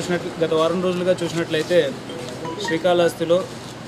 చూసినట్లు గత వారం రోజులుగా చూసినట్లయితే శ్రీకాళహస్తిలో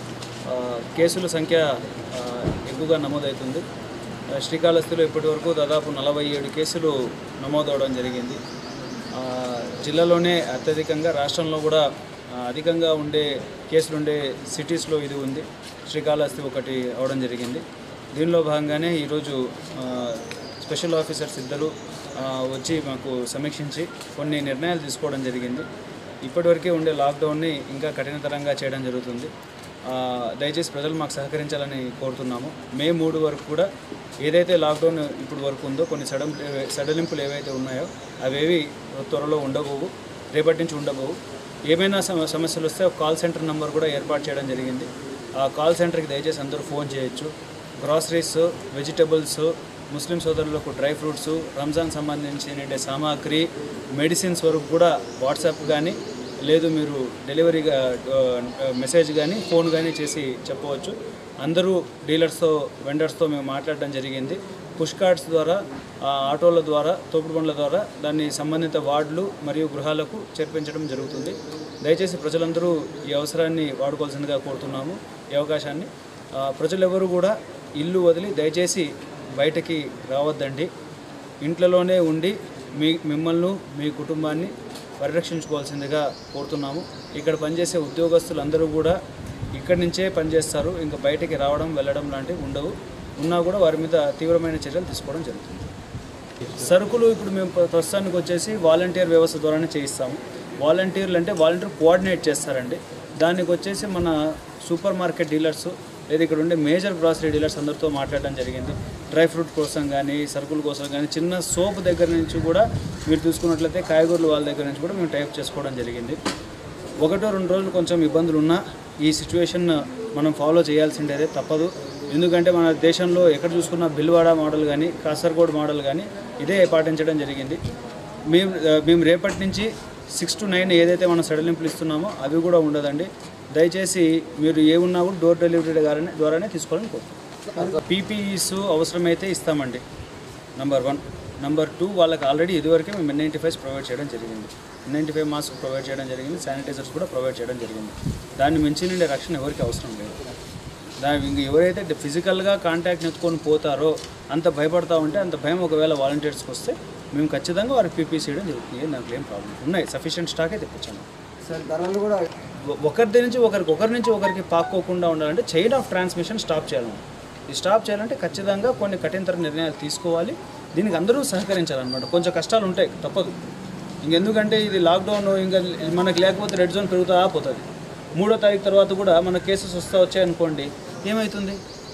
ఆ, కేసుల సంఖ్య ఆ, ఎక్కువగా నమోదవుతుంది ఆ, శ్రీకాళహస్తిలో ఇప్పటివరకు దాదాపు నలభై ఏడు కేసులు నమోదవడం జరిగింది ఆ, జిల్లాలోనే అత్యధికంగా రాష్ట్రంలో కూడా ఆ, అధికంగా ఉండే కేసులు ఉండే సిటీస్లో ఇది ఉంది శ్రీకాళహస్తి ఒకటి అవడం జరిగింది దీనిలో భాగంగానే ఈరోజు ఆ, స్పెషల్ ఆఫీసర్స్ ఇద్దరు ఆ, వచ్చి మాకు సమీక్షించి కొన్ని నిర్ణయాలు తీసుకోవడం జరిగింది ఇప్పటివరకే ఉండే లాక్డౌన్ని ఇంకా కఠినతరంగా చేయడం జరుగుతుంది ఆ, దయచేసి ప్రజలు మాకు సహకరించాలని కోరుతున్నాము మే మూడు వరకు కూడా ఏదైతే లాక్డౌన్ ఇప్పుడు వరకు ఉందో కొన్ని సడన్ సడలింపులు ఏవైతే ఉన్నాయో అవేవి త్వరలో ఉండబోవు రేపటి నుంచి ఉండబోవు ఏమైనా సమ సమస్యలు వస్తే ఒక కాల్ సెంటర్ నెంబర్ కూడా ఏర్పాటు చేయడం జరిగింది ఆ కాల్ సెంటర్కి దయచేసి అందరూ ఫోన్ చేయొచ్చు గ్రాసరీస్ వెజిటబుల్స్ ముస్లిం సోదరులకు డ్రై ఫ్రూట్స్ రంజాన్ సంబంధించిన సామాగ్రి మెడిసిన్స్ వరకు కూడా వాట్సాప్ కానీ లేదు మీరు డెలివరీగా మెసేజ్ కానీ ఫోన్ కానీ చేసి చెప్పవచ్చు అందరూ డీలర్స్తో వెండర్స్తో మేము మాట్లాడడం జరిగింది పుష్ కార్డ్స్ ద్వారా ఆ, ఆటోల ద్వారా తోపుడు బండ్ల ద్వారా దాన్ని సంబంధిత వార్డులు మరియు గృహాలకు చేర్పించడం జరుగుతుంది దయచేసి ప్రజలందరూ ఈ అవసరాన్ని వాడుకోవాల్సిందిగా కోరుతున్నాము ఈ అవకాశాన్ని ఆ, ప్రజలెవరూ కూడా ఇల్లు వదిలి దయచేసి బయటకి రావద్దండి ఇంట్లోనే ఉండి మీ మిమ్మల్ని మీ కుటుంబాన్ని పరిరక్షించుకోవాల్సిందిగా కోరుతున్నాము ఇక్కడ పనిచేసే ఉద్యోగస్తులందరూ కూడా ఇక్కడి నుంచే పనిచేస్తారు ఇంకా బయటికి రావడం వెళ్ళడం లాంటివి ఉండవు ఉన్నా కూడా వారి మీద తీవ్రమైన చర్యలు తీసుకోవడం జరుగుతుంది సరుకులు ఇప్పుడు మేము ప్ర- ప్రస్తుతానికి వచ్చేసి వాలంటీర్ వ్యవస్థ ద్వారానే చేయిస్తాము వాలంటీర్లు అంటే వాలంటీర్ కోఆర్డినేట్ చేస్తారండి దానికి వచ్చేసి మన సూపర్ మార్కెట్ డీలర్స్ లేదా ఇక్కడ ఉండే మేజర్ గ్రాసరీ డీలర్స్ అందరితో మాట్లాడడం జరిగింది డ్రై ఫ్రూట్ కోసం కానీ సరుకుల కోసం కానీ చిన్న సోప్ దగ్గర నుంచి కూడా మీరు చూసుకున్నట్లయితే కాయగూరలు వాళ్ళ దగ్గర నుంచి కూడా మేము టైప్ చేసుకోవడం జరిగింది ఒకటో రెండు రోజులు కొంచెం ఇబ్బందులు ఉన్నా ఈ సిచ్యువేషన్ మనం ఫాలో చేయాల్సిండేదే తప్పదు ఎందుకంటే మన దేశంలో ఎక్కడ చూసుకున్నా బిల్వాడ మోడల్ కానీ కాసర్గోడ్ మోడల్ కానీ ఇదే పాటించడం జరిగింది మేము ఆ, మేము రేపటి నుంచి సిక్స్ టు నైన్ ఏదైతే మనం సడలింపులు ఇస్తున్నామో అవి కూడా ఉండదండి దయచేసి మీరు ఏ ఉన్నా కూడా డోర్ డెలివరీ ద్వారానే ద్వారానే తీసుకోవాలని కోరుతున్నాం పీపీఈస్ అవసరమైతే ఇస్తామండి నంబర్ వన్ నంబర్ టూ వాళ్ళకి ఆల్రెడీ ఇదివరకే మేము ఎన్ నైంటీ ఫైవ్స్ ప్రొవైడ్ చేయడం జరిగింది N ninety five mask provide చేయడం జరిగింది శానిటైజర్స్ కూడా ప్రొవైడ్ చేయడం జరిగింది దాన్ని మించి నుండే రక్షణ ఎవరికి అవసరం లేదు దాని ఇంక ఎవరైతే ఫిజికల్గా కాంటాక్ట్ ఎత్తుకొని పోతారో అంత భయపడతా ఉంటే అంత భయం ఒకవేళ వాలంటీర్స్కి వస్తే మేము ఖచ్చితంగా వారికి పీపీసీ చేయడం జరుగుతుంది ఏం దాంట్లో ఏం ప్రాబ్లం ఉన్నాయి సఫిషియెంట్ స్టాకే తెప్పించాము సార్ ధరలు కూడా ఒ- ఒకరి నుంచి ఒకరికి ఒకరి నుంచి ఒకరికి పాక్కోకుండా ఉండాలంటే చైన్ ఆఫ్ ట్రాన్స్మిషన్ స్టాప్ చేయాలి ఈ స్టాప్ చేయాలంటే ఖచ్చితంగా కొన్ని కఠినతర నిర్ణయాలు తీసుకోవాలి దీనికి అందరూ సహకరించాలన్నమాట కొంచెం కష్టాలు ఉంటాయి తప్పదు ఇంకెందుకంటే ఇది లాక్డౌన్ ఇంకా మనకి లేకపోతే రెడ్ జోన్ పెరుగుతా పోతుంది మూడో తారీఖు తర్వాత కూడా మన కేసెస్ వస్తా వచ్చాయనుకోండి ఏమవుతుంది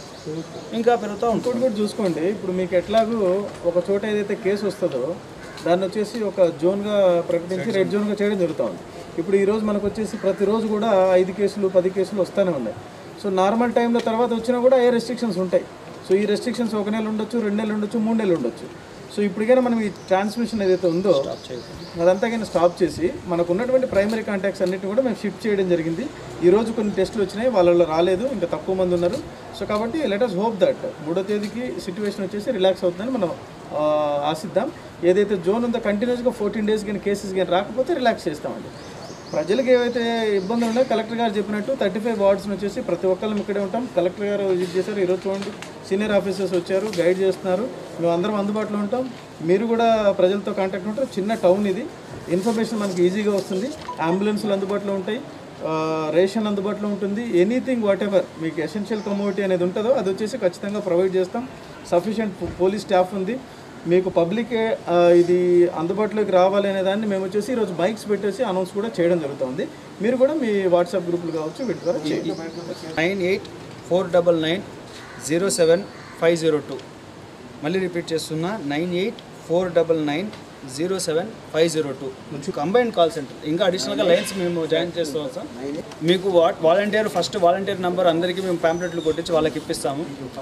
ఇంకా పెరుగుతూ ఉంటుంది ఇంకోటి కూడా చూసుకోండి ఇప్పుడు మీకు ఎట్లాగూ ఒక చోట ఏదైతే కేసు వస్తుందో దాన్ని వచ్చేసి ఒక జోన్గా ప్రకటించి రెడ్ జోన్గా చేయడం జరుగుతుంది ఇప్పుడు ఈ రోజు మనకు వచ్చేసి ప్రతిరోజు కూడా ఐదు కేసులు పది కేసులు వస్తూనే ఉన్నాయి సో నార్మల్ టైంలో తర్వాత వచ్చినా కూడా ఏ రెస్ట్రిక్షన్స్ ఉంటాయి సో ఈ రెస్ట్రిక్షన్స్ ఒక నెల ఉండొచ్చు రెండు నెలలు ఉండొచ్చు మూడు నెలలు ఉండొచ్చు సో ఇప్పటికైనా మనం ఈ ట్రాన్స్మిషన్ ఏదైతే ఉందో అదంతా కానీ స్టాప్ చేసి మనకు ఉన్నటువంటి ప్రైమరీ కాంటాక్ట్స్ అన్నిటిని కూడా మేము షిఫ్ట్ చేయడం జరిగింది ఈ రోజు కొన్ని టెస్టులు వచ్చినాయి వాళ్ళలో రాలేదు ఇంకా తక్కువ మంది ఉన్నారు సో కాబట్టి లెట్ అస్ హోప్ దట్ మూడో తేదీకి సిచ్యువేషన్ వచ్చేసి రిలాక్స్ అవుతుందని మనం ఆ, ఆశిద్దాం ఏదైతే జోన్ ఉందో కంటిన్యూస్గా ఫోర్టీన్ డేస్ కానీ కేసెస్ కానీ రాకపోతే రిలాక్స్ చేస్తామండి ప్రజలకు ఏవైతే ఇబ్బందులు ఉన్నాయో కలెక్టర్ గారు చెప్పినట్టు థర్టీ ఫైవ్ వార్డ్స్ని వచ్చేసి ప్రతి ఒక్కళ్ళం ఇక్కడే ఉంటాం కలెక్టర్ గారు విజిట్ చేశారు ఈరోజు చూడండి సీనియర్ ఆఫీసర్స్ వచ్చారు గైడ్ చేస్తున్నారు మేము అందరం అందుబాటులో ఉంటాం మీరు కూడా ప్రజలతో కాంటాక్ట్ ఉంటారు చిన్న టౌన్ ఇది ఇన్ఫర్మేషన్ మనకి ఈజీగా వస్తుంది అంబులెన్స్లు అందుబాటులో ఉంటాయి ఆ, రేషన్ అందుబాటులో ఉంటుంది ఎనీథింగ్ వాట్ ఎవర్ మీకు ఎసెన్షియల్ కమోడిటీ అనేది ఉంటుందో అది వచ్చేసి ఖచ్చితంగా ప్రొవైడ్ చేస్తాం సఫిషియంట్ పోలీస్ స్టాఫ్ ఉంది మీకు పబ్లిక్ ఇది అందుబాటులోకి రావాలి అనే దాన్ని మేము వచ్చేసి ఈరోజు బైక్స్ పెట్టేసి అనౌన్స్ కూడా చేయడం జరుగుతుంది మీరు కూడా మీ వాట్సాప్ గ్రూపులు కావచ్చు వీటి ద్వారా చేయండి nine eight four double nine zero seven five zero two మళ్ళీ రిపీట్ చేస్తున్నా nine eight four double nine zero seven five zero two combined call centre ఇంకా అడిషనల్గా లైన్స్ మేము జాయిన్ చేస్తాం సార్ మీకు వా వాలంటీర్ ఫస్ట్ వాలంటీర్ నెంబర్ అందరికీ మేము ప్యాంప్లెట్లు కొట్టించి వాళ్ళకి ఇప్పిస్తాము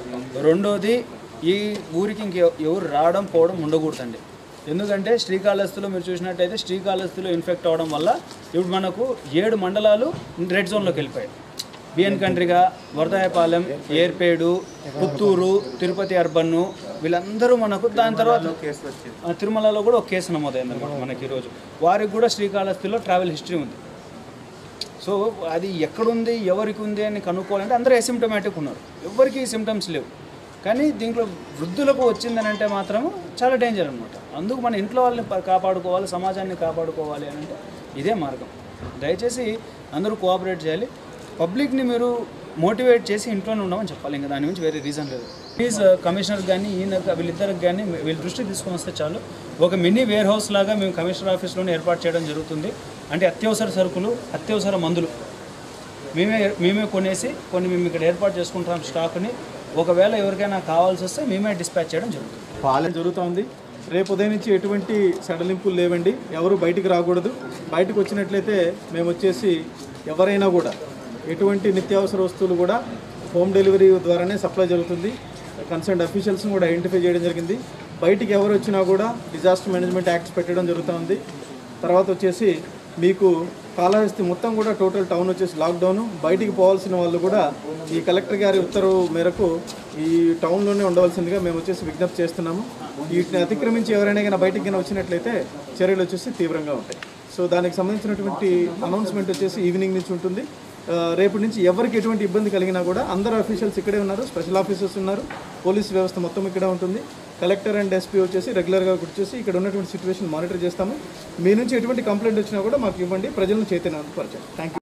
రెండోది ఈ ఊరికి ఇంక ఎవరు రావడం పోవడం ఉండకూడదండి ఎందుకంటే శ్రీకాళహస్తిలో మీరు చూసినట్టయితే శ్రీకాళహస్తిలో ఇన్ఫెక్ట్ అవ్వడం వల్ల ఇప్పుడు మనకు ఏడు మండలాలు రెడ్ జోన్లోకి వెళ్ళిపోయాయి బిఎన్ కంట్రిగా వరదాయపాలెం ఏర్పేడు పుత్తూరు తిరుపతి అర్బన్ను వీళ్ళందరూ మనకు దాని తర్వాత ఆ, తిరుమలలో కూడా ఒక కేసు నమోదైంది అనమాట మనకి ఈరోజు వారికి కూడా శ్రీకాళహస్తిలో ట్రావెల్ హిస్టరీ ఉంది సో అది ఎక్కడుంది ఎవరికి ఉంది అని కనుక్కోవాలంటే అందరూ అసిమ్టమాటిక్ ఉన్నారు ఎవరికి సిమ్టమ్స్ లేవు కానీ దీంట్లో వృద్ధులకు వచ్చిందని అంటే మాత్రం చాలా డేంజర్ అనమాట అందుకు మన ఇంట్లో వాళ్ళని ప- కాపాడుకోవాలి సమాజాన్ని కాపాడుకోవాలి అని అంటే ఇదే మార్గం దయచేసి అందరూ కోఆపరేట్ చేయాలి పబ్లిక్ని మీరు మోటివేట్ చేసి ఇంట్లోనే ఉండమని చెప్పాలి ఇంకా దాని నుంచి వేరే రీజన్ లేదు ప్లీజ్ కమిషనర్ కానీ ఈయన వీళ్ళిద్దరికి కానీ వీళ్ళ దృష్టికి తీసుకొని వస్తే చాలు ఒక మినీ వేర్ హౌస్ లాగా మేము కమిషనర్ ఆఫీస్లోనే ఏర్పాటు చేయడం జరుగుతుంది అంటే అత్యవసర సరుకులు అత్యవసర మందులు మేమే మేమే కొనేసి కొన్ని మేము ఇక్కడ ఏర్పాటు చేసుకుంటాం స్టాక్ని ఒకవేళ ఎవరికైనా కావాల్సి వస్తే మేమే డిస్పాచ్ చేయడం జరుగుతుంది పాలన జరుగుతోంది రేపు ఉదయం నుంచి ఎటువంటి సడలింపులు లేవండి ఎవరు బయటికి రాకూడదు బయటకు వచ్చినట్లయితే మేము వచ్చేసి ఎవరైనా కూడా ఎటువంటి నిత్యావసర వస్తువులు కూడా హోమ్ డెలివరీ ద్వారానే సప్లై జరుగుతుంది కన్సర్న్ అఫీషియల్స్ని కూడా ఐడెంటిఫై చేయడం జరిగింది బయటికి ఎవరు వచ్చినా కూడా డిజాస్టర్ మేనేజ్మెంట్ యాక్ట్స్ పెట్టడం జరుగుతుంది తర్వాత వచ్చేసి మీకు కాళహస్తి మొత్తం కూడా టోటల్ టౌన్ వచ్చేసి లాక్డౌన్ బయటికి పోవాల్సిన వాళ్ళు కూడా ఈ కలెక్టర్ గారి ఉత్తర్వు మేరకు ఈ టౌన్లోనే ఉండవలసిందిగా మేము వచ్చేసి విజ్ఞప్తి చేస్తున్నాము వీటిని అతిక్రమించి ఎవరైనా కానీ బయటికి కానీ వచ్చినట్లయితే చర్యలు వచ్చేసి తీవ్రంగా ఉంటాయి సో దానికి సంబంధించినటువంటి అనౌన్స్మెంట్ వచ్చేసి ఈవినింగ్ నుంచి ఉంటుంది ఆ, రేపటి నుంచి ఎవరికి ఎటువంటి ఇబ్బంది కలిగినా కూడా అందరు అఫీషియల్స్ ఇక్కడే ఉన్నారు స్పెషల్ ఆఫీసర్స్ ఉన్నారు పోలీస్ వ్యవస్థ మొత్తం ఇక్కడే ఉంటుంది కలెక్టర్ అండ్ ఎస్పీ వచ్చేసి రెగ్యులర్గా వచ్చేసి ఇక్కడ ఉన్నటువంటి సిచ్యువేషన్ మానిటర్ చేస్తాము మీ నుంచి ఎటువంటి కంప్లైంట్ వచ్చినా కూడా మాకు ఇవ్వండి ప్రజలను చైతన్యపరచండి థ్యాంక్ యూ